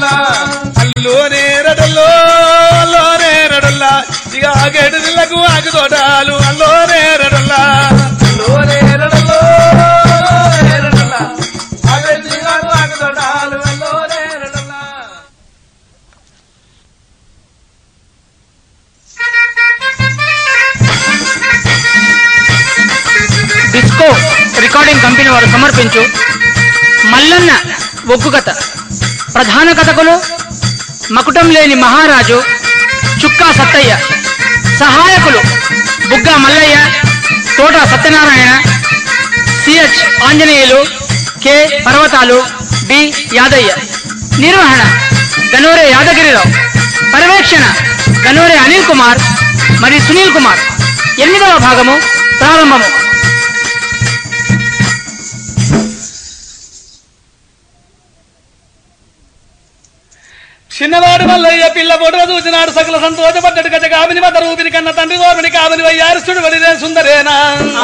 అల్లోనే రడల్లో అల్లోనే రడల్లా ఇక ఆగేడు దిల్లకు ఆకు తోటాలు అల్లోనే రడల్లా డిస్కో రికార్డింగ్ కంపెనీ వారు సమర్పించు మల్లన్న ఒగ్గు కథ ప్రధాన కథకులు మకుటం లేని మహారాజు చుక్కా సత్తయ్య సహాయకులు Bugga Mallaiah Thota Satyanarayana CH Anjaneyulu K Parvathalu B Yadaiah నిర్వహణ గనోరే యాదగిరిరావు పర్యవేక్షణ గనోరే అనిల్ కుమార్ మరియు సునీల్ కుమార్ ఎనిమిదవ భాగము ప్రారంభము చిన్నవాడు మల్లయ్య పిల్ల పొడవ చూసినాడు సకల సంతోషపడ్డాడు గజ కామిని మత రూపిని కన్న తండ్రి గోపిని కామిని వయ్యారుస్తుడు వడిదే సుందరేనా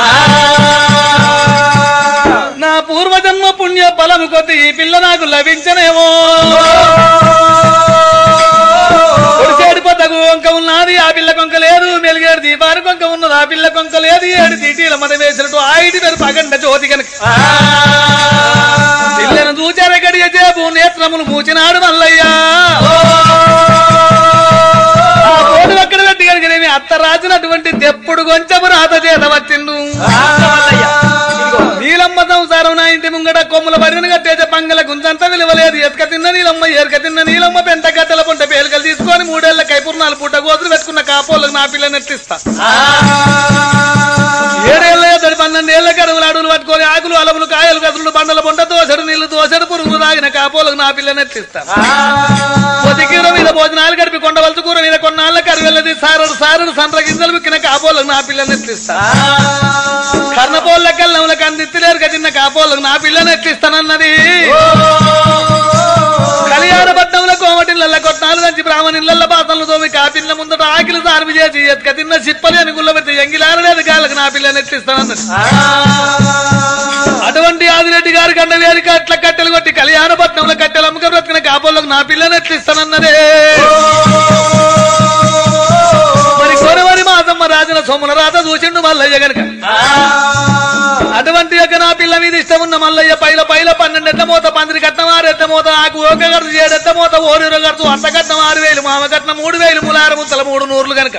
నా పూర్వజన్మ పుణ్య బలము కొద్ది ఈ పిల్ల నాకు లభించనేమో ఒడిసేడు పొద్దకు వంక ఉన్నది ఆ పిల్ల కొంక లేదు మెలిగేడు దీపాని కొంక ఉన్నది ఆ పిల్ల కొంక లేదు ఏడు తీటీల మద వేసినట్టు ఆయిటి పేరు పగండ జ్యోతి కనుక పిల్లను చూచార గడియ చేపు నేత్రములు మూచినాడు మల్లయ్యా ఆ కోడి ఒక్కడ పెట్టి కనుకనేమి అత్త రాసినటువంటి తెప్పుడు కొంచెము రాత చేత వచ్చిండు నీలమ్మ సంసారం నా ఇంటి ముంగట కొమ్ముల బరిని కట్టేసే పంగల గుంజంత విలువలేదు ఎతక తిన్న నీలమ్మ ఏరక తిన్న నీలమ్మ పెంట గట్టెల పుంట పేలికలు తీసుకొని మూడేళ్ల కైపుర్నాలు పూట గోతులు పెట్టుకున్న కాపోళ్ళకు నా పిల్లని ఎట్టిస్తా ఏడేళ్ల ఎద్దడి పన్నెండేళ్ల కడుగులు అడుగులు పట్టుకొని ఆకులు అలములు కాయలు కసులు బండల బొండ దోసడు నీళ్లు దోసడు పురుగులు తాగిన కాపోలకు నా పిల్లని ఎట్టిస్తా పొదికీర మీద భోజనాలు గడిపి కొండవలస కూర మీద కొన్నాళ్ళ కరివెల్లది సారడు సారడు సండ్ర గింజలు విక్కిన కాపోలకు నా పిల్లని ఎట్టిస్తా కర్ణపోళ్ళ కళ్ళములకు అందిత్తులేరుగా చిన్న కాపోళ్ళకు నా పిల్లని ఎట్లిస్తానన్నది కళ్యాణపట్నంలో కోమటిళ్ళ కొట్టాలు దంచి బ్రాహ్మణిళ్ళ పాత్రలు తోమి కాపిల్ల ముందట ఆకిలి సార్మి చేసి ఎత్క తిన్న చిప్పలి అని గుల్ల పెట్టి ఎంగిలారలేదు కాళ్ళకి నా పిల్లని ఎట్లిస్తానన్నది అటువంటి ఆదిరెడ్డి గారి కండ వేరికి అట్ల కట్టెలు కొట్టి కళ్యాణపట్నంలో కట్టెలు అమ్మక బ్రతికిన కాపోళ్ళకు నా పిల్లని ఎట్లిస్తానన్నదే మరి కొరవరి మాతమ్మ రాజన సొమ్ముల రాత చూసిండు మల్లయ్య గనక అటువంటి యొక్క నా పిల్ల మీద ఇష్టం ఉన్న మల్లయ్య పైల పైల పన్నెండు ఎట్ల మూత పందిరి కట్నం ఆరు ఎట్ల మూత ఆకు ఓక గడుతు ఏడు ఎట్ల మూత ఓరు గడుతు అంత కట్నం ఆరు వేలు మామ కట్నం మూడు వేలు ములార ముత్తల మూడు నూర్లు గనక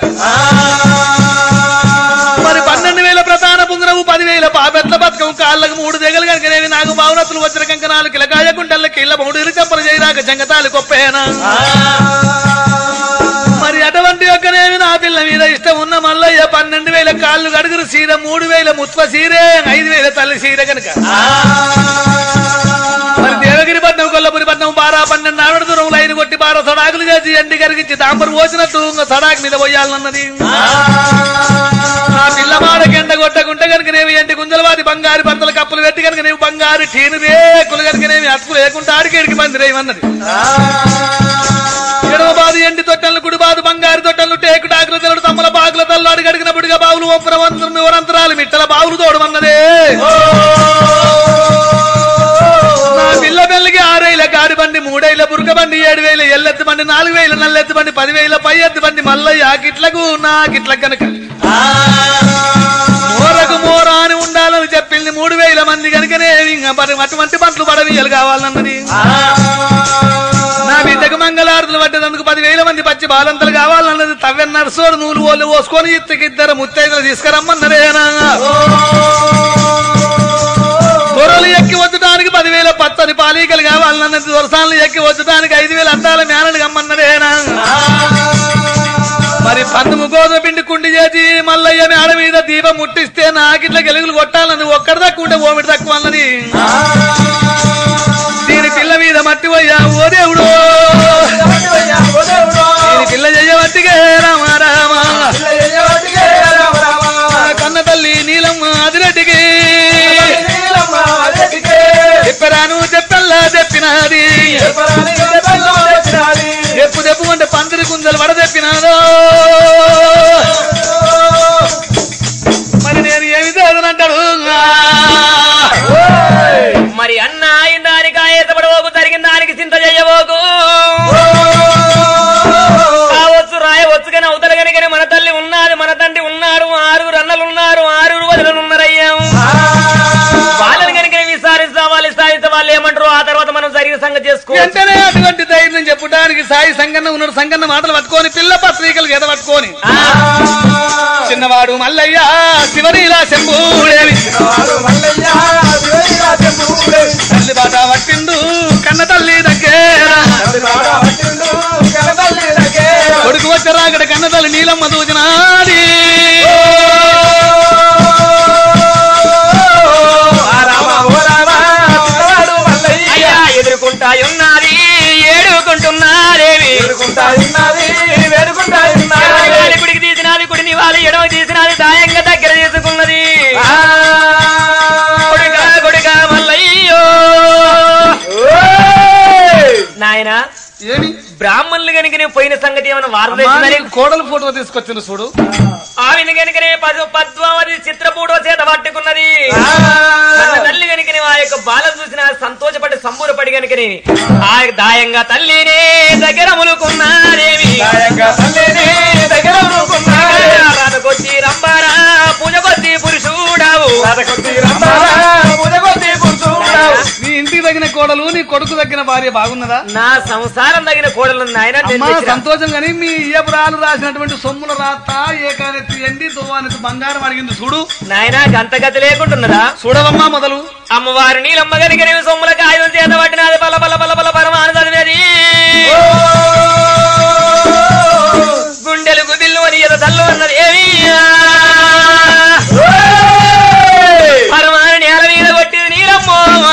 మరి పన్నెండు వేల ప్రధాన పుంగరవు పదివేల పాపెట్ల బతకం కాళ్ళకు మూడు దెగలు కనుకనేవి నాకు భావనతులు వచ్చిన కంకణాలు కిలకాయ గుంటల కిళ్ళ మూడు చెంపలు చేయరాక జంగతాలు కొప్పేనా మరి అటువంటి యొక్కనేమి నా పిల్ల మీద ఇష్టం ఉన్న మల్లయ్య పన్నెండు వేల కాళ్ళు గడుగురు సీర మూడు వేల ముత్వ సీరే ఐదు వేల తల్లి సీర కనుక మరి దేవగిరి పట్నం కొల్లపురి పట్నం బారా పన్నెండు నాడు దూరం లైన్ కొట్టి బారా సడాకులు చేసి ఎండి కరిగించి తాంబరు పోసినట్టు ఇంకా సడాకు మీద పోయాలన్నది ఆ పిల్ల మాడకెండ కొట్టకుంటే కనుకనేవి ఎంటి గుంజలవాది బంగారు పంతల కప్పులు పెట్టి కనుకనేవి బంగారు టీను రేకులు కనుకనేవి అతుకు లేకుండా ఆడికేడికి మందిరేమన్నది ఎడమ బాదు ఎండి తొట్టెలు కుడి బాదు బంగారు తొట్టెలు టేకు టాకులు తెలడు తమ్ముల బాగుల తల్లాడు గడిగిన బుడిగా బావులు ఒప్పరవంతరం వివరంతరాలు మిట్టల బావులు తోడమన్నదే నా పిల్ల పెళ్లికి ఆరేళ్ళ కాడి బండి మూడేళ్ళ బురక బండి ఏడు వేల ఎల్లెత్తు బండి నాలుగు వేల నల్లెత్తు బండి పదివేల పై ఎత్తు బండి మల్లయ్య గిట్లకు నా గిట్ల కనుక మోరకు మోరా అని ఉండాలని చెప్పింది మూడు వేల మంది కనుకనే ఇంకా మరి అటువంటి పంటలు పడవీయలు కావాలన్నది నా బిడ్డకు మంగళారతులు పట్టేందుకు పదివేల మంది పచ్చి బాలంతలు కావాలన్నది తవ్వె నర్సోడు నూలు ఓళ్ళు పోసుకొని ఇద్దరికి ఇద్దరు ముత్తైదులు తీసుకురమ్మన్నదేనా గొర్రెలు ఎక్కి వచ్చడానికి పదివేల పచ్చని పాలీకలు కావాలన్నది దొరసాలను ఎక్కి వచ్చడానికి ఐదు వేల అద్దాల మేనలు కమ్మన్నదేనా మరి పందుము గోధుమ పిండి కుండి చేసి మల్లయ్య మేడ మీద దీపం ముట్టిస్తే నాకిట్ల గెలుగులు కొట్టాలన్నది ఒక్కడి తక్కువ ఉంటే ఓమిడి తక్కువ అన్నది దీని పిల్ల మీద మట్టి పోయా ఓ దేవుడు దీని పిల్ల చెయ్యబట్టిగే రామ రామ కన్న తల్లి నీలమ్మ అదిరెడ్డికి చెప్పరాను చెప్పల్లా చెప్పినది ఎప్పు తెప్పు అంటే పందిరి కుంజలు వడ తెప్పినాదో మరి నేను ఏమి చదవనంటాడు మరి అన్న అయిన దానికి ఆయతపడబోకు జరిగిన దానికి చింత చెయ్యబోకు సంగతి చేసుకో వెంటనే అటువంటి ధైర్యం చెప్పడానికి సాయి సంగన్న ఉన్నాడు సంగన్న మాటలు పట్టుకొని పిల్ల పత్రికలు గీత పట్టుకొని చిన్నవాడు మల్లయ్య శివరీలా శంభూడేవి తల్లి బాట పట్టిండు కన్న తల్లి దగ్గర కొడుకు వచ్చారా అక్కడ కన్న తల్లి నీలమ్మ దూచినాది అయ్యా ఎదుర్కొంటా ఉన్నది ఏడుకుంటున్నారేవి కుడికి తీసినది కుడిని వాళ్ళు ఎడమ తీసినది దాయంగా దగ్గర తీసుకున్నది కొడుక కొడుక మల్లయ్యో నాయన ఏమి బ్రాహ్మణులు కనుక నేను పోయిన సంగతి ఏమైనా వార్త అమ్మా, తెచ్చిందని నీకు కోడలు ఫోటో తీసుకొచ్చింది చూడు ఆవిడ కనుకనే పదు పద్మావతి చిత్రపూడో చేత పట్టుకున్నది కన్న తల్లి కనుకనే ఆ యొక్క బాలను చూసిన సంతోషపడి సంబూరపడి కనుకనే ఆ దాయంగా తల్లినే దగ్గర ములుకున్నారేమి రాతకొచ్చి రంబారా పూజకొచ్చి పురుషుడావు నీ ఇంటికి తగిన కోడలు నీ కొడుకు తగిన భార్య బాగున్నదా నా సంసారం తగిన కోడలు నాయన అమ్మా సంతోషం కానీ మీ ఇయ్యపురాలు రాసినటువంటి సొమ్ముల రాత ఏకానెత్తి ఎండి దువ్వానెత్తి బంగారం అడిగింది చూడు నాయన గంతగతి లేకుంటున్నదా చూడవమ్మా మొదలు అమ్మవారు నీలమ్మ గనికనే సొమ్ముల కాయుధం చేత పట్టినది బల బల బల బల పరమాను చదివేది గుండెలకు బిల్లు అని ఎద తల్లు అన్నది ఏమి పరమాను నేల మీద కొట్టింది నీలమ్మ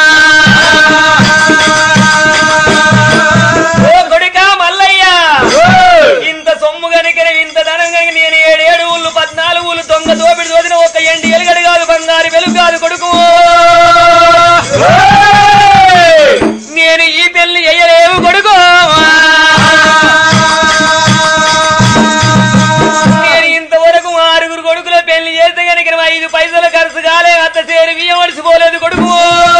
ఓ కొడుకా మల్లయ్య ఇంత సొమ్ము గనికనే ఇంత ధనం గనిక నేను ఏడేడు ఊళ్ళు పద్నాలుగు ఊళ్ళు దొంగ దోపిడి దోదిన ఒక ఎండి ఎలుగడు కాదు బంగారు వెలుగు కాదు కొడుకు నేను ఈ పెళ్లి ఎయ్యలేవు కొడుకు నేను ఇంతవరకు ఆరుగురు కొడుకుల పెళ్లి చేస్తే కనుక ఐదు పైసలు ఖర్చు కాలే అత్త చేరి బియ్యం అడిసిపోలేదు కొడుకు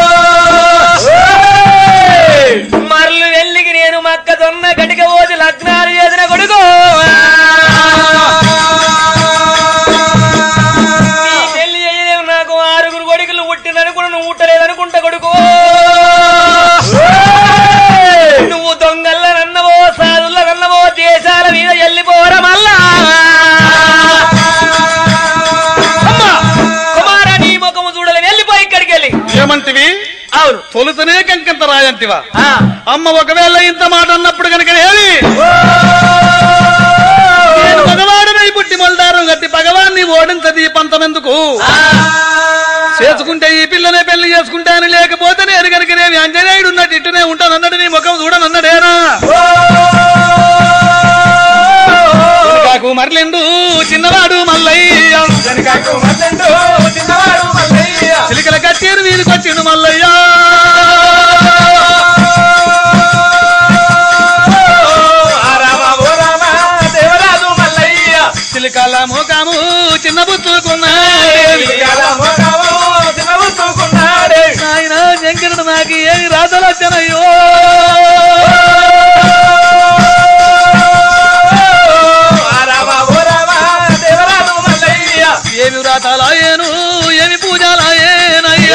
మరలు వెళ్ళికి నేను మక్క దొన్న గటిక పోసి లగ్నాలు చేసిన కొడుకు నీ పెళ్లి చేయలేవు నాకు ఆరుగురు కొడుకులు పుట్టిననుకుని నువ్వు పుట్టలేదనుకుంటా కొడుకు నువ్వు దొంగల్ల నన్నవో సాధుల్ల నన్నవో దేశాల మీద వెళ్ళిపోరా మళ్ళా అమ్మా! కుమారా నీ ముఖము చూడలే వెళ్ళిపోయి ఇక్కడికి వెళ్ళి ఏమంటివి అవును తొలుతనే కంకంత రాయంటివా ఆ. అమ్మ ఒకవేళ ఇంత మాట అన్నప్పుడు కనుక ఏమి నేను మగవాడనై పుట్టి మొల్దారం గట్టి భగవాన్ని ఓడించది ఈ పంతం ఎందుకు చేసుకుంటే ఈ పిల్లనే పెళ్లి చేసుకుంటాను లేకపోతే నేను కనుక నేను అంజనేయుడు ఉన్నట్టు ఇట్టునే ఉంటానన్నాడు నీ ముఖం చూడనన్నాడేనా కాకు మరలిండు చిన్నవాడు మల్లయ్య చిలికల కట్టేరు వీధికొచ్చిండు మల్లయ్య చిలికల మోకాము చిన్న బుచ్చుకున్నాడు నాయన శంకరుడు నాకు ఏమి రాతలొచ్చనయ్యో ఏమి వ్రాతాలాయేను ఏమి పూజాలాయేనయ్యా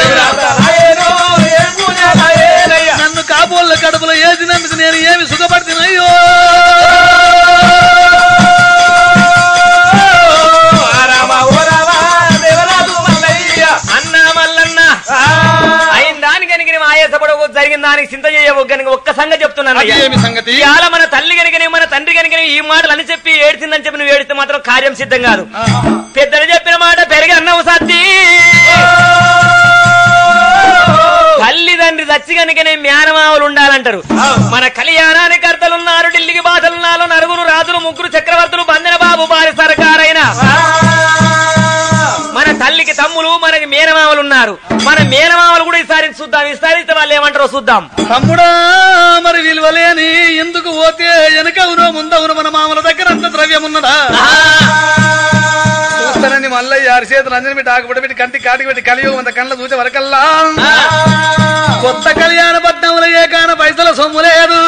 నన్ను కాపోళ్ళ కడుపులో వేసినందుకు నేను ఏమి సుఖపడుతున్నాయో అన్నా మల్లన్న అయిన దానికి కనుక ఆయాసపడవు జరిగిన దానికి చింత చేయవు కనుక ఒక్క సంగతి చెప్తున్నాను అది అయ్యా. ఏమి సంగతి ఇవాళ మన తల్లి కనుకనే మన తండ్రి కనుకనే ఈ మాటలు అని చెప్పి ఏడ్చిందని చెప్పి నువ్వు ఏడిస్తే మాత్రం కార్యం సిద్ధం కాదు పెద్దలు చెప్పిన మాట పెరిగి అన్నవు సత్తి తల్లిదండ్రి దచ్చి కనుకనే మేనమావులు ఉండాలంటారు మన కళ్యాణానికి కర్తలున్నారు ఢిల్లీకి బాధలున్నారు నలుగురు రాజులు ముగ్గురు చక్రవర్తులు బందన బాబు వారి సర్కారైన మన తల్లికి తమ్ములు మనకి మేనమామలు ఉన్నారు మన మేనమామలు కూడా ఈసారి చూద్దాం ఈసారి ఇస్తే వాళ్ళు ఏమంటారో చూద్దాం తమ్ముడా మరి విలువలేని ఎందుకు పోతే వెనకవునో ముందవును మన మామల దగ్గర అంత ద్రవ్యం ఉన్నదా చూస్తానని మల్లయ్య ఆరు చేతులు అంజని పెట్టి ఆకుపడి పెట్టి కంటి కాటికి పెట్టి కలియుగం అంత కళ్ళ చూసే వరకల్లా కొత్త కళ్యాణ పట్నంలో ఏ కాన పైసల సొమ్ము లేదు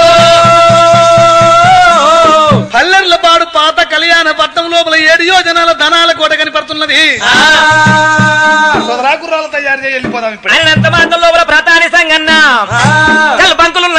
పల్లెర్ల పాడు పాత కళ్యాణ పట్నం లోపల ఏడు యోజనాల ధనాల కోట కనిపడుతున్నది సోదరాకుర్రాలు తయారు చేసి వెళ్ళిపోదాం ఇప్పుడు ఆయన ఎంత మాత్రం లోపల ప్రతాని సంగన్న కల్ బంకులు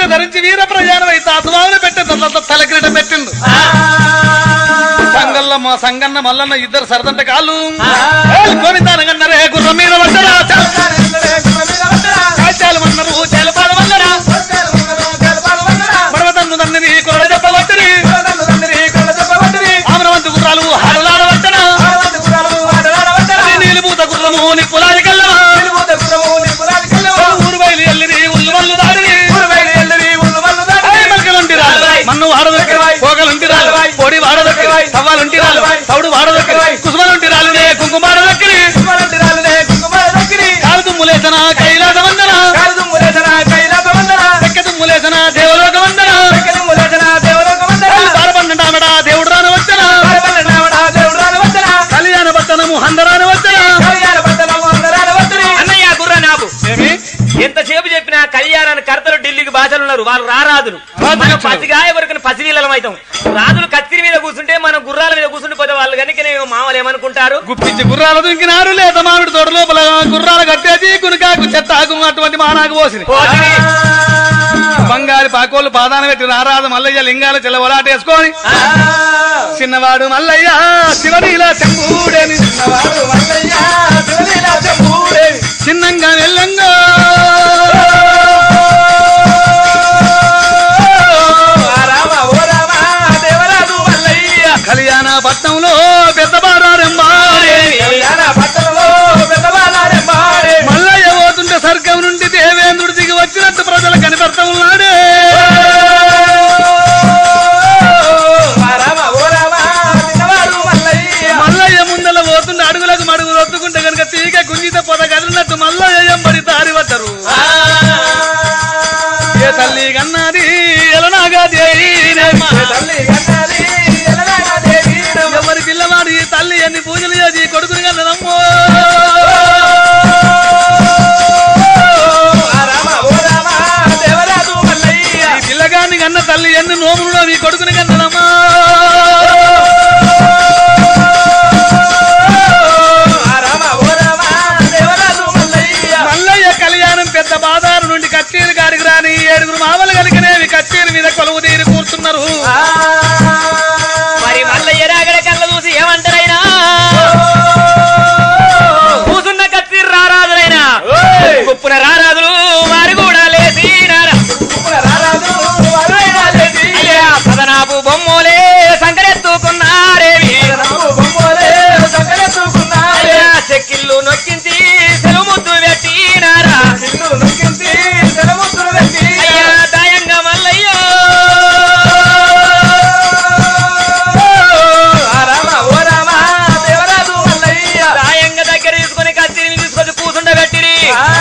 ధరించి వీర ప్రయాణం అయితే అసమావులు పెట్టే తర్వాత తలకిరీట పెట్టిండు సంగల్ల మా సంగన్న మల్లన్న ఇద్దరు సరదంట కాళ్ళు గోవిందానగన్నరే గుర్రం మీద పడ్డరా కాచాలు మన్నరు చేలపాల వల్లరా పర్వతన్ను దండిని కొరడ చెప్పవచ్చని ఆమరవంతు గుర్రాలు హారలాడవచ్చనా నీలిపూత గుర్రము నిప్పులాది కల్లవా ఊరు బయలు ఎల్లిరి ఉల్లు వల్లు దాడిని మల్కలుంటి రాళ్ళు మన్ను వాడదొక్కి పోగలుంటి రాళ్ళు పొడి వాడదొక్కి సవ్వాలుంటి రాళ్ళు తౌడు వాడదొక్కి కుసుమలుంటి రాళ్ళునే కుంకుమ వాడదొక్కి కాలు తుమ్ములేసన కైలాస వందన చెక్క తుమ్ములేసన దేవలోక వందన బారపండంటామడా దేవుడు రాను వచ్చన కళ్యాణ పట్టణము హందరాని వచ్చన అన్నయ్య గుర్ర నాపు ఏమి ఎంతసేపు చెప్పినా కళ్యాణాన్ని కర్తలు ఢిల్లీకి భాషలు ఉన్నారు వాళ్ళు రారాదులు రాజులు మనం వచ్చారు. పసిగాయ వరకు పసినీళ్ళం అవుతాం రాజులు కత్తిరి మీద కూర్చుంటే మనం గుర్రాల మీద కూర్చుంటే పోతే వాళ్ళు కనుక మామలు ఏమనుకుంటారు గుప్పించి గుర్రాలు దుంకినారు లేదా మామిడి తోట లోపల గుర్రాలు కట్టేసి కునికాకు చెత్తాకు అటువంటి మానాకు పోసింది పోసిరి. బంగారు పాకోళ్ళు పాదాన పెట్టి నారాజు మల్లయ్య లింగాలు చెల్లవలాటేసుకొని చిన్నవాడు మల్లయ్య శివనీల చెంబూడేని చిన్నంగా వెళ్ళంగా కళ్యాణ పట్నంలో పెద్ద బారారెంబాడే మల్లయ్య పోతుంటే స్వర్గం నుండి దేవేంద్రుడు దిగి వచ్చినట్టు ప్రజలు కనిపెడతా ఉన్నాడే మల్లయ్య ముందల పోతుండే అడుగులకు మడుగు రొత్తుకుంటే కనుక తీగ గుంజిత పొద కదిలినట్టు మల్లయ్య ఎంబడి దారి పట్టరు ఏ తల్లి కన్నది ఎలనాగా దేవినేమా. ఎవరి పిల్లవాడు ఈ తల్లి ఎన్ని పూజలు చేసి కొడుకుని కన్నదమ్మో ఈ పిల్లగాన్ని కన్న తల్లి ఎన్ని నోములు నీ కొడుకుని కన్నదమ్మా మల్లయ్య కళ్యాణం పెద్ద బాదారు నుండి కచ్చేరి గాడికి రాని ఏడుగురు మామలు కలిగినవి కచ్చేరి మీద కొలువు తీరి కూర్చున్నారు మరి మల్లయ్య రాగడ కళ్ళ చూసి ఏమంటారైనా కూసున్న కత్తి రారాజులైనా గుప్పున రారాజులు వారు కూడా లేచినారా అయ్యా సదనాపు బొమ్మలే సంకరెత్తుకున్నారేవి అయ్యా చెక్కిళ్ళు నొక్కించి సెలముద్దు పెట్టినారా అయ్యా దాయంగా మల్లయ్య దాయంగా దగ్గర తీసుకొని కత్తిని తీసుకొని కూసుండబెట్టిరి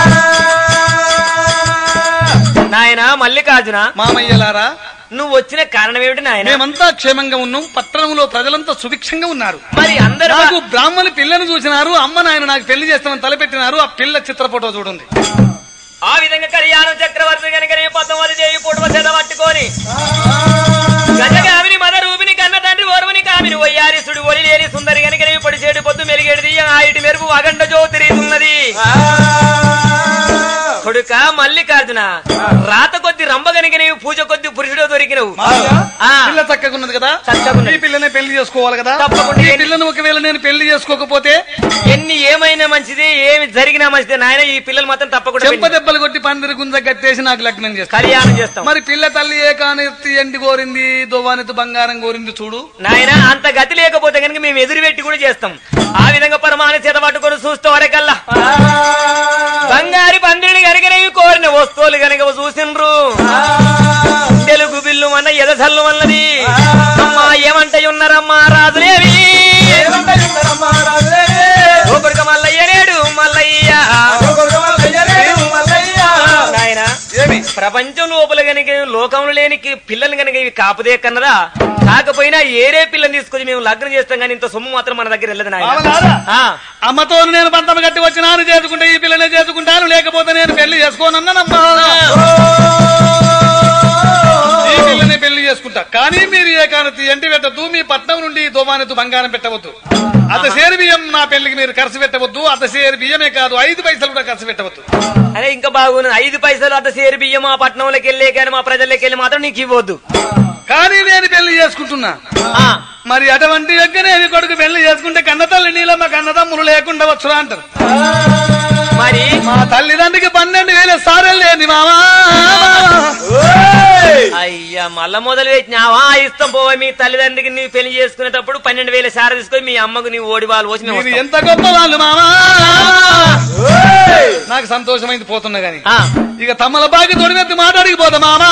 నాయన మల్లికార్జున మామయ్యలారా నువ్వు వచ్చిన కారణం ఏమిటి నాయన మేమంతా క్షేమంగా ఉన్నాం పట్టణంలో ప్రజలంతా సుభిక్షంగా ఉన్నారు మరి అందరూ నాకు బ్రాహ్మణి పిల్లని చూసినారు అమ్మ నాయన నాకు పెళ్లి చేస్తామని తలపెట్టినారు ఆ పిల్ల చిత్ర ఫోటో చూడండి ఆ విధంగా కళ్యాణం చక్రవర్తి కనుక పద్దమది చేయి పొడవ చేత పట్టుకొని గజగామిని మద రూపిని కన్న తండ్రి ఓర్వని కామిని వయ్యారి సుడి ఒలి లేని సుందరి కనుక పొడి చేడు పొద్దు మెలిగేడు దియ్య ఆ ఇటు మెరుపు అగండ జ్యోతిరీతున్నది కొడుక మల్లికార్జున రాత కొద్ది రంభ కనుక నీవు పూజ కొద్ది పురుషుడు దొరికినవు ఆ. పిల్ల చక్కగా ఉన్నది కదా చక్కగున్నది. ఈ పిల్లనే పెళ్లి చేసుకోవాలి కదా తప్పకుండా. ఈ పిల్లను ఒకవేళ నేను పెళ్లి చేసుకోకపోతే ఎన్ని ఏమైనా మంచిది ఏమి జరిగినా మంచిది నాయన ఈ పిల్లలు మాత్రం తప్పకుండా చెంప పెళ్లి- దెబ్బలు కొట్టి పందిరి గుంజ కట్టేసి నాకు లగ్నం చేస్తాను కళ్యాణం చేస్తాం మరి పిల్ల తల్లి ఏ కానెత్తి ఎండి కోరింది దువ్వానెత్తి బంగారం కోరింది చూడు నాయన అంత గతి లేకపోతే కనుక మేము ఎదురు పెట్టి కూడా చేస్తాం ఆ విధంగా పరమాన చేత పట్టుకొని చూస్తూ వరకల్లా బంగారి పందిరిని కనుక కోరిన వస్తువులు కనుక చూసిండ్రు తెలుగు బిల్లు మన ఎదసల్లు వల్లది అమ్మా ఏమంటే ఉన్నారమ్మా రాజులేవి ఒకరికి మల్లయ్య నేడు మల్లయ్య నాయన ఏమి ప్రపంచం లోపల గనుక లోకంలో లేని కి- పిల్లలు గనుక ఇవి కాపుదే కన్నదా కాకపోయినా ఏరే పిల్లని తీసుకొని మేము లగ్నం చేస్తాం కానీ ఇంత సొమ్ము మాత్రం మన దగ్గర వెళ్ళదు నాయన మామలారా? ఆ, అమ్మతో నేను పంతం కట్టి వచ్చినాను చేసుకుంటే ఈ పిల్లనే చేసుకుంటాను లేకపోతే నేను పెళ్లి చేసుకోనన్నానమ్మా ఈ పిల్లని పెళ్లి చేసుకుంటా కానీ మీరు ఏ కానతి ఎంటి పెట్టద్దు మీ పట్నం నుండి దోమానెత్తు బంగారం పెట్టవద్దు అత సేరు బియ్యం నా పెళ్లికి మీరు ఖర్చు పెట్టవద్దు అత సేరు బియ్యమే కాదు ఐదు పైసలు కూడా ఖర్చు పెట్టవద్దు అరే ఇంకా బాగున్నది ఐదు పైసలు అంత సేరు బియ్యం మా పట్టణంలోకి వెళ్ళే కానీ మా ప్రజల్లోకి వెళ్ళి మాత్రం నీకు ఇవ్వద్దు కానీ నేను పెళ్లి చేసుకుంటున్నా ఆ, మరి అటువంటి యొక్కనేవి కొడుకు పెళ్లి చేసుకుంటే కన్నతల్లి నీలమ్మ కన్నతమ్ములు లేకుండా వచ్చురా అంటారు మరి మా తల్లిదండ్రికి పన్నెండు వేల సారెలు లేని మామా అయ్యా మళ్ళా మొదలు పెట్టినావా ఇస్తాం పోవా మీ తల్లిదండ్రికి నీ పెళ్లి చేసుకునేటప్పుడు పన్నెండు వేల సార తీసుకొని మీ అమ్మకు నీ ఓడి వాళ్ళు పోసి మేము మీరు వస్తాం. ఎంత గొప్ప వాళ్ళు మామా నాకు సంతోషమైంది పోతున్నా గాని ఆ, ఇక తమ్మల బాగి తొడిమెత్తి మాట్లాడికి పోతా మామా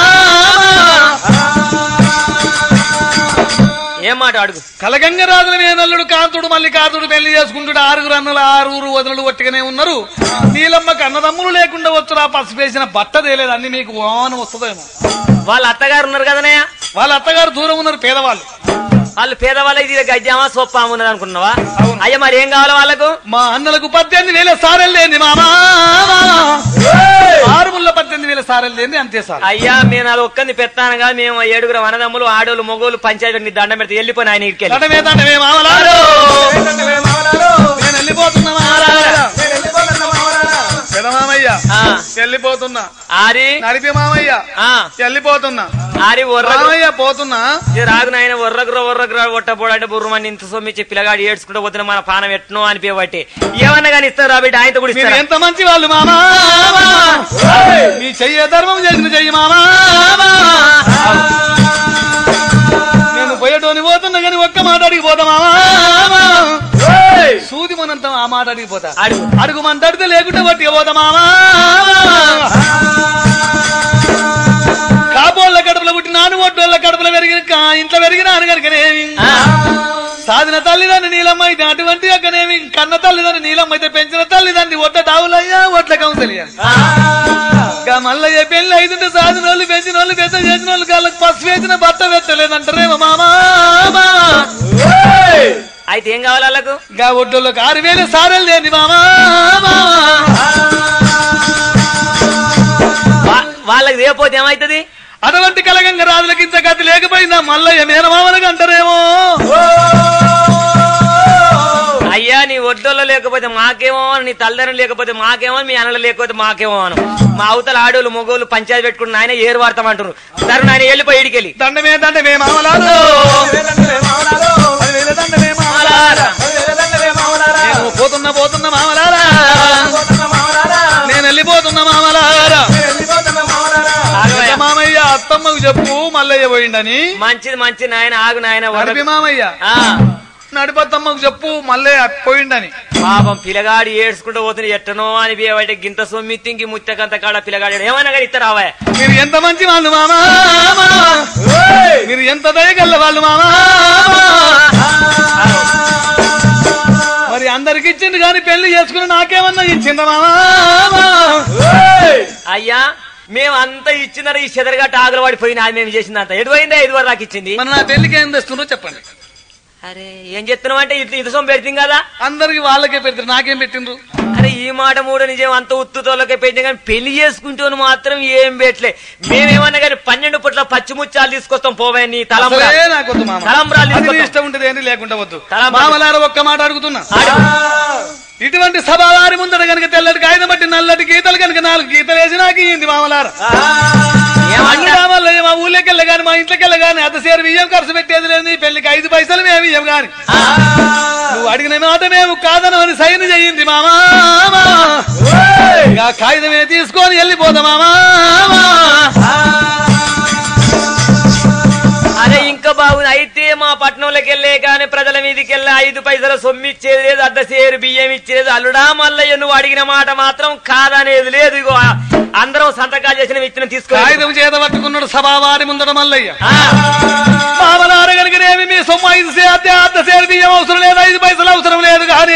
ఏం మాట అడుగు కలగంగ రాజుల మేనల్లుడు కాంతుడు మళ్ళీ కాంతుడు పెళ్లి చేసుకుంటుడు ఆరుగురు అన్నలు ఆరుగురు వదనలు ఒట్టిగానే ఉన్నారు నీలమ్మకి అన్నదమ్ములు లేకుండా వచ్చురా పసిపేసిన బట్ట తేలేదు అన్ని మీకు ఓనం వస్తుందేమో వాళ్ళ అత్తగారు ఉన్నారు కదనయ్య వాళ్ళ అత్తగారు దూరం ఉన్నారు పేదవాళ్ళు వాళ్ళు పేదవాళ్ళ ఇది గజ్జామా సొప్ప ఉన్నది అనుకున్నావా అవును. అయ్యా మరి ఏం కావాలి వాళ్ళకు మా అన్నలకు పద్దెనిమిది వేల సారెలు లేని మామా ఆరుముల్ల పద్దెనిమిది వేల సారెలు లేని అంతే సార్ అయ్యా మేము అది ఒక్కంది పెత్తానగా మేము ఏడుగురు అన్నదమ్ములు ఆడోళ్ళు మొగోళ్ళు పంచాయతీ నీ దండం పెడితే వెళ్ళిపోయిన ఆయన ఇక్కడికి దండమే దండమే మామలారు నేను వెళ్ళిపోతున్నా మామలారా పెదమామయ్య వెళ్ళిపోతున్నా ఆరి నడిపి మామయ్య ఆ, వెళ్ళిపోతున్నా ఆరి ఒర్రకు మామయ్య పోతున్నా ఇది రాగు నాయన ఒర్రకురా ఒర్రకురా ఒట్టపోడు అంటే బుర్రమని ఇంత సొమ్మిచ్చి పిల్లగాడు ఏడ్చుకుంటూ పోతున్నా మన పానం ఎట్నో అనిపించబట్టి ఏమన్నా కానీ ఇస్తారు రాబిడ్డ ఆయనతో కూడా మీరు ఇస్తారా ఎంత మంచి వాళ్ళు మామా మీ చెయ్య ధర్మం చేసిన చెయ్యి మామా నేను పోయేటోని పోతున్నా కానీ ఒక్క మాట అడిగి పోతా మామా సూది మనంత ఆ మాట అడిగి పోతా అడుగు అడుగు మంతడితే లేకుంటే పట్టి పోతా మామా కాపోళ్ళ కడుపులో పుట్టి నాను ఒడ్డోళ్ళ కడుపులో పెరిగిన కా- ఇంట్లో పెరిగిన అనగనకనేమి ఆ, సాధిన తల్లిదండ్రి నీలమ్మ అయితే అటువంటి యొక్కనేమి కన్న తల్లిదండ్రి నీలమ్మ అయితే పెంచిన తల్లిదండ్రి ఒట్ట డావులయ్యా ఒట్ల కౌసలియా గా మల్లయ్య పెళ్లి అయితుంటే సాధిన వాళ్ళు పెంచిన వాళ్ళు పెద్ద చేసిన వాళ్ళు కాళ్ళకి పసుపు వేసిన బట్ట పెట్టలేదంటారేమో మామా అయితే ఏం కావాలి వాళ్ళకు గా ఒడ్డోళ్ళకి ఆరు వేలు సారలు లేని మామా వా- వాళ్ళకి లేకపోతే ఏమైతుంది అటువంటి కలగంగ రాజులకి ఇంత గతి లేకపోయిందా మల్లయ్య మేనమామలకు అంటారేమో అయ్యా నీ ఒడ్డోళ్ళు లేకపోతే మాకేమో నీ తల్లిదండ్రులు లేకపోతే మాకేమో మీ అన్నలు లేకపోతే మాకేమో అను మా అవతల ఆడోళ్ళు మగోళ్ళు పంచాయతీ పెట్టుకుని ఆయన ఏరు వాడతామంటారు సరే నాయన వెళ్ళిపోయి ఇడికెళ్ళి దండమే దండమే మామలారు పదివేల దండమే మామలారా నేను పోతున్నా పోతున్నా మామలారా నేను వెళ్ళిపోతున్నా మామలారా ఆగవయ్య. పెద్ద మామయ్య అత్తమ్మకు చెప్పు మల్లయ్య పోయిండని మంచిది మంచిది నాయన ఆగు నాయన నడిపి మామయ్య ఆ, నడిపత్తమ్మకు చెప్పు మల్లయ్య పోయిండని పాపం పిల్లగాడు ఏడ్చుకుంటూ పోతుంది ఎట్టనో అని బీయబట్టి గింత సొమ్మిత్తింకి ముత్తకంత కాడ పిల్లగాడు ఏమైనా కానీ ఇస్తారు అవయ్య మీరు ఎంత మంచి వాళ్ళు మామా మీరు ఎంత దయగల్ల వాళ్ళు మామా మరి అందరికి ఇచ్చింది కానీ పెళ్లి చేసుకుని నాకేమన్నా ఇచ్చిందా మామా అయ్యా మేము అంతా ఇచ్చిందర ఈ చెదరగట్ట ఆగలు పడిపోయినా అది మేము చేసిందంత ఎటు పోయిందా ఐదు వరకు నాకు ఇచ్చింది మరి నా పెళ్లికి ఏం తెస్తుందో చెప్పండి అరే ఏం చెప్తున్నావు అంటే ఇది ఇది సొమ్ము పెడుతుంది కదా అందరికి వాళ్ళకే పెడతారు నాకేం పెట్టిండ్రు అరే ఈ మాట మూడు నిజం అంత ఉత్తుతోళ్ళకే పెట్టిన కానీ పెళ్లి చేసుకుంటూ మాత్రం ఏం పెట్టలే మేమేమన్నా కానీ పన్నెండు పుట్ల పచ్చిముచ్చాలు తీసుకొస్తాం పోవే నీ తలంబ్రా అసలే నాకొద్దు మామ తలంబ్రాలు అది నీ తీసుకొస్తాం. ఇష్టం ఉంటుంది ఏంటి లేకుండా వద్దు తలంబ్రాలు. మామలార ఒక్క మాట అడుగుతున్నా ఆడు. ఇటువంటి సభావారి ముందర కనుక తెల్లటి కాగితం బట్టి నల్లటి గీతలు కనుక నాలుగు గీతలు వేసి నాకు ఇయ్యింది మామలార ఏమంట? అన్ని రామల్లయ్య మా ఊళ్ళోకి వెళ్ళ గాని మా ఇంట్లోకి వెళ్ళ గాని అత సేరు బియ్యం ఖర్చు పెట్టేది లేదు నీ పెళ్లికి ఐదు పైసలు మేము ఇయ్యం గాని నువ్వు అడిగిన మాట మేము కాదనని సైన్ చెయ్యింది మామా ఇక కాగితమే తీసుకొని వెళ్ళిపోదా మామా అరే ఇంకా బాగుంది అయితే మా పట్టణంలోకి వెళ్ళే కానీ ప్రజల మీదకి వెళ్ళి ఐదు పైసలు సొమ్మిచ్చేది లేదు అర్ధ సేరు బియ్యం ఇచ్చేది అల్లుడా మల్లయ్య నువ్వు అడిగిన మాట మాత్రం కాదనేది లేదు ఇగో అందరం సంతకాలు చేసిన ఇచ్చిన తీసుకో కాగితం చేత పట్టుకున్నాడు సభావారి ముందర మల్లయ్య ఆ, మామలార కనుకనేమి మీ సొమ్ము ఐదు సే అద్దె అర్ధ సేరు బియ్యం అవసరం లేదు ఐదు పైసలు అవసరం లేదు కానీ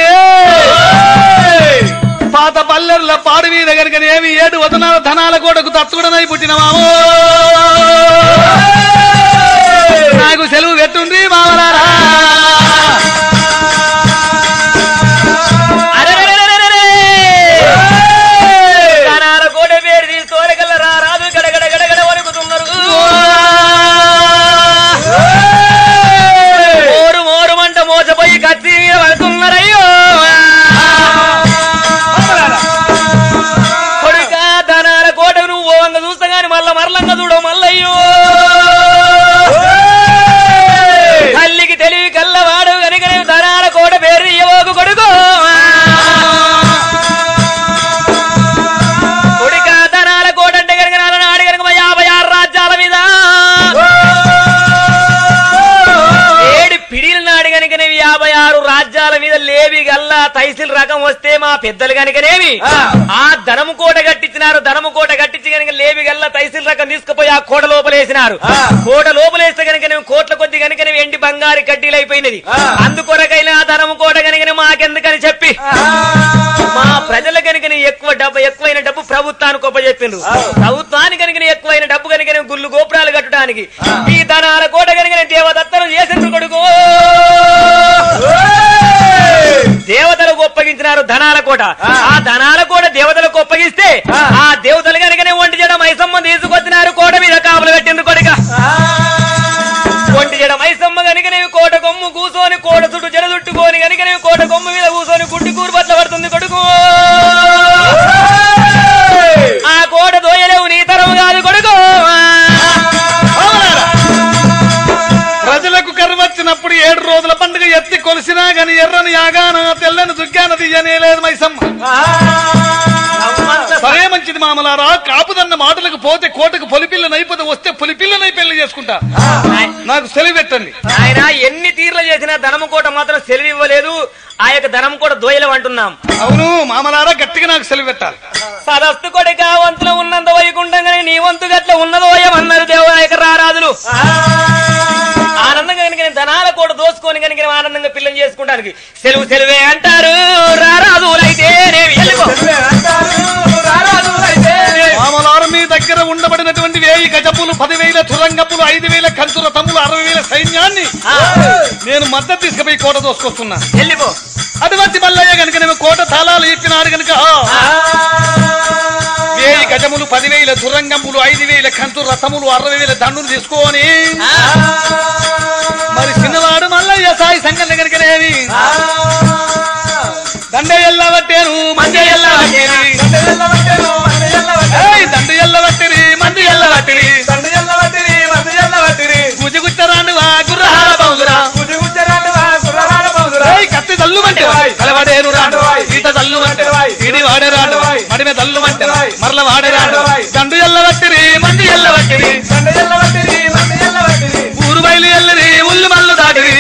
పాత పల్లెర్ల పాడు మీద కనుకనేమి ఏడు వదనాల ధనాల కోటకు తచ్చుకుడనై పుట్టిన మామో నాకు సెలవు పెట్టుండ్రి మామలారా అరెరెరెరెరెరె! కనాల కోట పేరు తీసుకోరగల రా రాజు గడగడ గడగడ వణుకుతున్నారు తైసిల్ రకం వస్తే మా పెద్దలు కనుకనేమి ఆ ధనము కోట కట్టించినారు ధనము కోట కట్టించి కనుక లేవి గల్లా తైసిల్ రకం తీసుకుపోయి ఆ కోట లోపలేసినారు కోట లోపలేస్తే కనుక కోట్ల కొద్ది కనుక ఎండి బంగారు కడ్డీలు అయిపోయినది అందుకొరకైనా ఆ ధనము కోట కనుక మాకెందుకని చెప్పి మా ప్రజల కనుక ఎక్కువ డబ్బు ఎక్కువైన డబ్బు ప్రభుత్వానికి ఒప్పచెప్పిండ్రు ప్రభుత్వానికి కనుక ఎక్కువైన డబ్బు కనుక గుళ్ళు గోపురాలు కట్టడానికి ఈ ధనాల కోట కనుక దేవదత్తలు చేసిన కొడుకు దేవతలకు ఒప్పగించినారు ధనాల కోట ఆ ధనాల కోట దేవతలకు ఒప్పగిస్తే ఆ దేవతలు కనుకనే ఒంటి జడ మైసమ్మ తీసుకొచ్చినారు కోట మీద కాపులు కట్టిండ్రు కొడుక ఒంటి జడ మైసమ్మ కనుకనే కోట కొమ్ము కూసోని కోట చుట్టూ జడ చుట్టుకొని కనుకనే కోట కొమ్ము మీద కూసోని గుడ్డి కూరుబట్ల పడుతుంది కొడుకు ఆ కోట దోయలేవు నీ తరం కాదు కొడుకు అవునారా? ప్రజలకు కర్మ వచ్చినప్పుడు ఏడు రోజుల పండుగ ఎత్తి కొలిసినా గాని ఎర్రని యాగాన తెల్లని దుగ్గాన తీయనే లేదు మైసమ్మ సరే మంచిది మామలారా కాపుదన్న మాటలకు పోతే కోటకు పొలిపిల్ల అయిపోతే వస్తే పొలిపిల్లనై పెళ్లి చేసుకుంటా నాకు సెలవు పెట్టండి ఆయన ఎన్ని తీర్లు చేసినా ధనము కోట మాత్రం సెలవు ఇవ్వలేదు ఆ యొక్క ధనము కోట దోయలం అంటున్నాం అవును మామలారా గట్టిగా నాకు సెలవు పెట్టాలి సదస్తు కొడుక వంతులో ఉన్నంత వైకుంఠంగానే నీ వంతు గట్ల ఉన్నదో ఏమన్నారు దేవనాయక రారాజులు ఆనందంగా కనుక నేను ధనాల కోట దోసుకొని కనుక నేను ఆనందంగా పిల్లని చేసుకుంటానికి సెలవు సెలవే అంటారు రారాజులైతే నేను వెళ్ళిపో మామలారు మీ దగ్గర ఉండబడినటువంటి వేయి గజపులు పదివేల తురంగపులు ఐదు వేల కంచుల తమ్ములు అరవై వేల సైన్యాన్ని ఆ, నేను మద్దతు తీసుకుపోయి కోట దోసుకొస్తున్నా వెళ్ళిపో అటువంటి మల్లయ్య కనుక నేను కోట తాళాలు ఇప్పినాడు కనుక వేయి గజములు పదివేల తురంగములు ఐదు వేల కంచు రథములు అరవై వేల దండులు తీసుకొని మరి చిన్నవాడు మల్లయ్య సాయి సంఘం కనుకనేవి దండ ఎల్లవట్టేను మంది ఎల్లవట్టేరి ఏయ్, దండ ఎల్లవట్టిరి మంది ఎల్లవట్టిరి గుజగుట్టరాండువా గుర్రహార బౌదురా ఏయ్, కత్తి తల్లు అంటే కలవాడేరు రాడు ఈత తల్లు అంటే ఈడి వాడే రాడు మడిమే తల్లు అంటే మరల వాడే రాడు దండు ఎల్లవట్టిరి మంది ఎల్లవట్టిరి ఊరు బయలు ఎల్లరి ఉల్లు మల్లు దాటిరి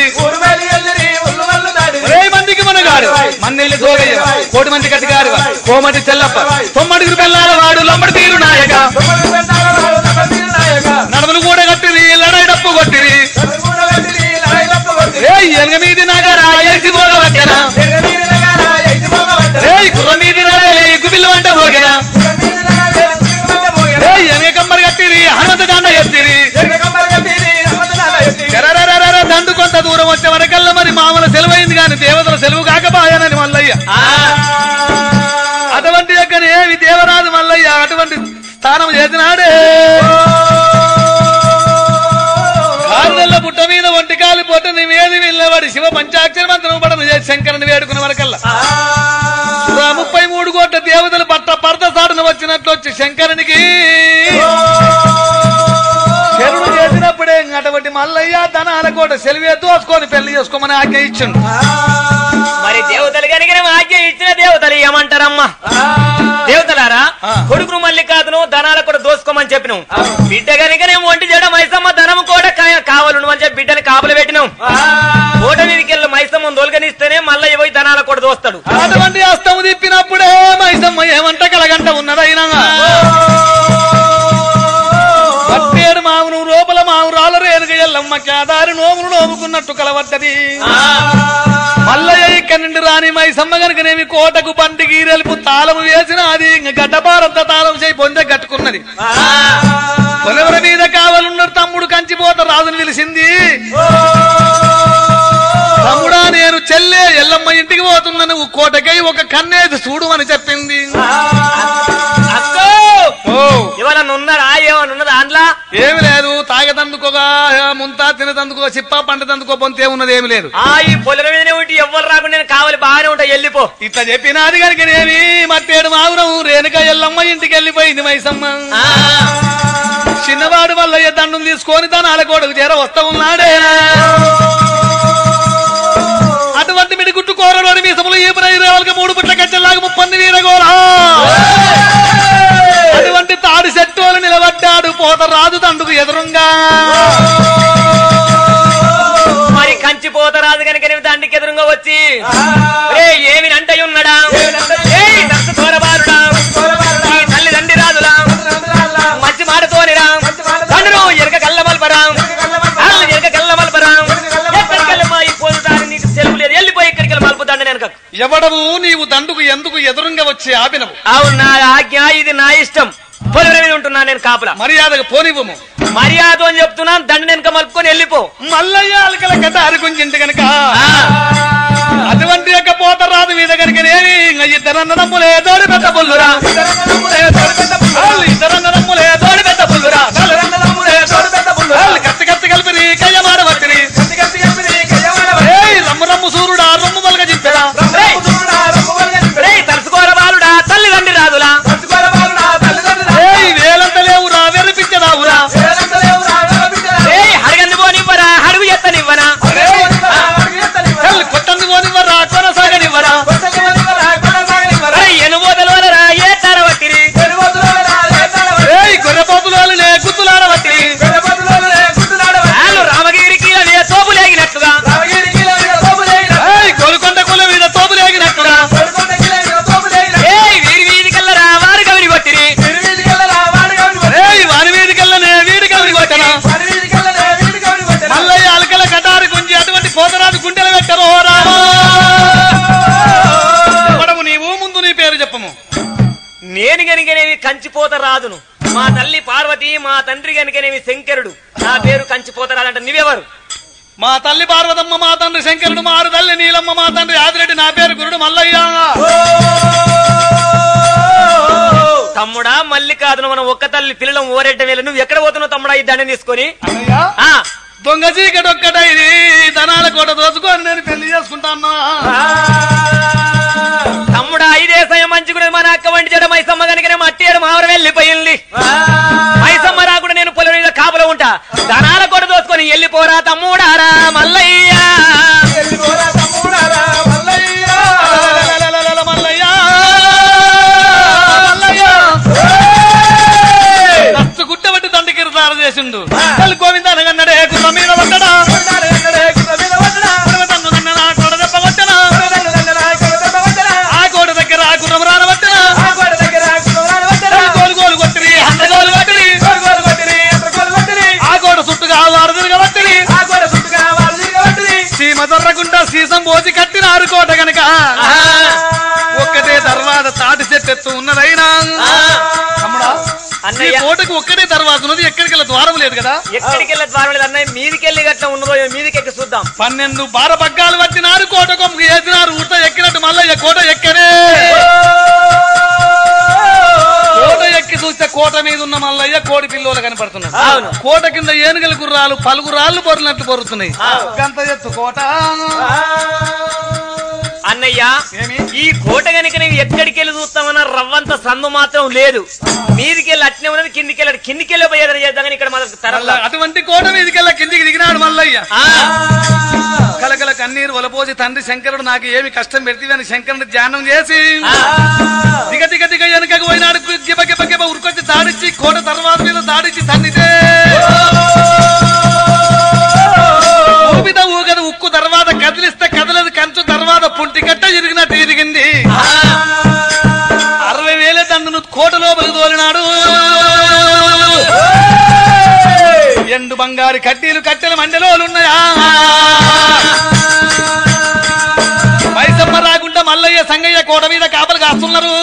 ఒరే మందికి మనగాడు మన్నెల్లి సోగయ్య కోటి మంది కట్టిగారు కోమటి చెల్లప్ప తొమ్మడిగురు బెల్లాల వాడు లమ్మడి తీరు నాయక నడవలు కూడా కట్టిరి లడాయి డప్పు కొట్టిరి ఏ ఎనగ మీది నగరా ఎసి పోగవచ్చనా ఏ కుర్ర మీది నడవలే గుబిల్లు వంట పోగనా ఏ ఎనగ కమ్మరి కట్టిరి హనుమంత దండ ఎత్తిరి ఎరరరరర దండు కొంత దూరం వచ్చే వరకల్లా మరి మామూలు సెలవైంది కానీ దేవతల సెలవు కాకపాయనని మల్లయ్య అటువంటి యొక్క ఏమి దేవరాజు మల్లయ్య అటువంటి స్థానం చేసినాడే కారుదల్ల పుట్ట మీద ఒంటి కాలి పొట్ట నీ వేది వెళ్ళవాడి శివ పంచాక్షర మంత్రం పడను చేసి శంకరుని వేడుకున్న వరకల్లా ఆ ముప్పై మూడు కోట్ల దేవతలు పట్ట పరద సాడున వచ్చినట్లు వచ్చి శంకరునికి చెరువు చేసినప్పుడే అటువంటి మల్లయ్య ధనాల కోట సెలివే దోసుకొని పెళ్లి చేసుకోమని ఆజ్ఞ ఇచ్చిండు మరి దేవతలు కనుక ఆజ్ఞ ఇచ్చిన దేవతలు ఏమంటారమ్మా దేవతలారా ఆ. కొడుకును మల్లికాదును ధనాల కూడా దోసుకోమని చెప్పినాం బిడ్డ కనుక నేను ఒంటి చేయడం మైసమ్మ ధనం కూడా కా- కావాలను అని చెప్పి బిడ్డని కాపులు పెట్టినాం కోట మీదకి వెళ్ళి మైసమ్మ దొలగనిస్తేనే మళ్ళీ పోయి ధనాల కూడా దోస్తాడు అటువంటి అస్తము తిప్పినప్పుడే మైసమ్మ ఏమంట కలగంట ఉన్నదైనా పట్టేడు మావును లోపల మావు రాళ్ళ రేనుక ఎల్లమ్మ కేదారి నోమును నోముకున్నట్టు కలవద్దది మల్లయ్య ఇక్కడి నుండి రాని మైసమ్మ గనుకనేమి కోటకు బండి గీరెలుపు తాళము వేసిన అది ఇంక గడ్డపారంత తాళం చేయి పొందే కట్టుకున్నది పొలవర మీద కావాలన్నాడు తమ్ముడు కంచిపోత రాజుని పిలిచింది తమ్ముడా నేను చెల్లె ఎల్లమ్మ ఇంటికి పోతున్నా నువ్వు కోటకై ఒక కన్నేది చూడు అని చెప్పింది అక్కో ఓ ఎవరన్నా ఉన్నారా ఏమన్నా ఉన్నదా అందులో ఏమి లేదు తాగేదందుకోగా ముంతా తినదందుకో చిప్ప పంటదందుకో పొంతే ఉన్నది ఏమి లేదు ఆ ఈ పొలం మీదనే ఉంటే ఎవ్వరు రాకుండా నేను కావాలి బాగానే ఉంటా వెళ్ళిపో ఇట్లా చెప్పినది కనుక నేమి మట్టేడు మావురం రేణుక ఎల్లమ్మ ఇంటికి వెళ్ళిపోయింది మైసమ్మ ఆ, చిన్నవాడు వల్ల ఏ దండం తీసుకొని తన అలకోడకు చేర వస్తా ఉన్నాడే అటువంటి మిడి గుట్టు కోరలోని మీసములు ఈపున ఇరవై మూడు పుట్ల కచ్చలాగా ముప్పంది వీరగోరా అటువంటి తాడి చెట్టులు నిలబడ్డాడు పోత రాజు దండుకు ఎదురుంగా మరి కంచి పోతరాజు కనుక దండికి ఎదురుగా వచ్చి "ఒరేయ్, ఏమి అంటే ఎవడవు నీవు దండుకు ఎందుకు ఎదురుంగా వచ్చి ఆపినవు అవును నా ఆజ్ఞ ఇది నా ఇష్టం పొలం మీద ఉంటున్నా నేను కాపులా మర్యాదగా పోనివ్వము మర్యాద అని చెప్తున్నాను దండ వెనక మలుపుకొని వెళ్ళిపో మల్లయ్య అలకల కథ అరుగుంజింటి గనక ఆ, అటువంటి యొక్క పోత రాదు మీద కనుకనేమి ఇద్దరన్నదమ్ములే తోడి పెద్ద పుల్లురా వాళ్ళు ఇద్దరన్నదమ్ములే తోడి పెద్ద పుల్లురా వాళ్ళు కత్తి కత్తి కలిపి కయ్యమాడ వచ్చిరి ఏయ్ రమ్ము రమ్ము సూర్యుడా రొమ్ము మలగ చింపెరా రేయ్, తలుసుకోర బాలుడా తల్లిదండ్రి రాదులా ఏయ్ వేలంత లేవురా వెర్రిపించదావురా రేయ్, హరిగంది పోనివ్వరా హడుగు ఎత్తనివ్వనా ఏయ్, కొట్టంది పోనివ్వరా కొనసాగనివ్వరా రేయ్, ఎనుబోదల వలరా ఏ తారవట్టిరి ఏయ్ గొర్రెపోతులోనే గుర్తులాడవట్టి వాళ్ళు రామగిరికి అనే తోపులేగినట్టుగా ఏయ్ గోల్కొండ కుల మీద తోపులేగినట్టుగా ఏయ్ వీరి వీధి కల్లరా వారు గవిని కొట్టిరి ఏయ్ వారి వీధికల్లనే వీడి కవిడి కొట్టనా మల్లయ్య అలకల కటారి గుంజి అటువంటి పోతరాజు గుండెలు పెట్టరు ఓ రామా ఎవడవు నీవు ముందు నీ పేరు చెప్పము నేను గనుకనేవి కంచిపోత రాదును మా తల్లి పార్వతి మా తండ్రి గనుకనేవి శంకరుడు నా పేరు కంచిపోత రాదంట నువ్వెవరు మా తల్లి పార్వతమ్మ మా తండ్రి శంకరుడు మారు తల్లి నీలమ్మ మా తండ్రి ఆదిరెడ్డి నా పేరు గురుడు మల్లయ్య తమ్ముడా మల్లి కాదును మనం ఒక్క తల్లి పిల్లలం ఓరెడ్డ వేళ నువ్వు ఎక్కడ పోతున్నావు తమ్ముడా ఈ దండం తీసుకొని అన్నయ్య ఆ దొంగ చీకటి ఒక్కటైది ధనాల కోట దోచుకొని నేను పెళ్లి చేసుకుంటాను తమ్ముడా ఇదే సమయం మంచుకునేది మన అక్క వంటి చెడ మైసమ్మ కనుకనే మట్టి మావరం వెళ్ళిపోయింది మైసమ్మ రాకుండా నేను పొలం మీద కాపులో ఉంటా ధనాల కొడ దోసుకొని వెళ్ళిపోరా తమ్ముడారా మల్లయ్య లలలలలలల మల్లయ్య మల్లయ్య దస్తు గుట్టబట్టి దండకి దారి చేసిండు తల్లి గోవింద అనగన్నడే గుర్ర మీద పడ్డడా తన్ను నన్న నా కోడ దెబ్బ కొట్టనా ఆ కోట దగ్గర ఆ గుర్రం రానబట్టనా గోలు గోలు కొట్టిరి అంత గోలు కొట్టిరి ఆ కోట చుట్టుగా వారు తిరగబట్టిరి సీమ దొర్రకుండా సీసం పోసి కట్టినారు కోట గనక ఒక్కటే తర్వాత తాటి చెట్టు ఎత్తు ఉన్నదైనా తమ్ముడా ఈ అన్నయ్య కోటకు ఒక్కటే తర్వాత ఉన్నది ఎక్కడికి ద్వారం లేదు కదా ఎక్కడికి వెళ్ళే ద్వారం లేదు అన్నయ్య మీదికి వెళ్ళి గట్ల ఉన్నదో మీదికి ఎక్కి చూద్దాం పన్నెండు బార పగ్గాలు పట్టినారు కోట కొమ్ము వేసినారు ఉట్ట ఎక్కినట్టు మల్లయ్య కోట ఎక్కనే కోట ఎక్కి చూస్తే కోట మీద ఉన్న మల్లయ్య కోడి పిల్లోలు కనపడుతున్నాడు అవును. కోట కింద ఏనుగల గుర్రాలు పలుగురాళ్ళు పొరినట్లు పొరుతున్నాయి గంత ఎత్తు కోట అన్నయ్య ఏమి ఈ కోట గనుక నేను ఎక్కడికి వెళ్ళి చూస్తామన్నా రవ్వంత సందు మాత్రం లేదు మీదికి వెళ్ళి అట్నే ఉన్నది కిందికి వెళ్ళాడు కిందికి వెళ్ళి పోయేదని చేద్దాం కానీ ఇక్కడ మనకు తరల అటువంటి కోట మీదకెళ్ళ కిందికి దిగినాడు మల్లయ్య ఆ, కలకల కన్నీరు వలపోసి తండ్రి శంకరుడు నాకు ఏమి కష్టం పెడితే శంకరుడు ధ్యానం చేసి ఆ, దిగ దిగ దిగ వెనకకు పోయినాడు గిబ గిబ గిబ ఉరుకొచ్చి దాడిచ్చి కోట తర్వాత మీద దాడిచ్చి తన్నితే ఊపిద ఊగదు ఉక్కు తర్వాత కదిలిస్తే కదలదు కంచు తర్వాత పుంటి గట్ట ఇరిగినట్టు ఇరిగింది అరవై వేల దండును కోట లోపలికి తోలినాడు ఎండు బంగారు కడ్డీలు కట్టెల మండలోలున్నాయా మైసమ్మ రాకుండా మల్లయ్య సంగయ్య కోట మీద కాపలు కాస్తున్నారు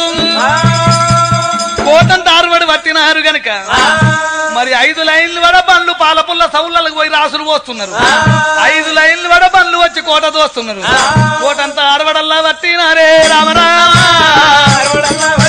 కోటం దారుబడి పట్టినారు గనక మరి ఐదు లైన్లు వడ బండ్లు పాలపుల్ల సౌళ్ళకు పోయి రాసులు పోస్తున్నారు ఐదు లైన్లు వడ బండ్లు వచ్చి కోట దోస్తున్నారు కోటంతా ఆడవడల్లా పట్టినారే రామరా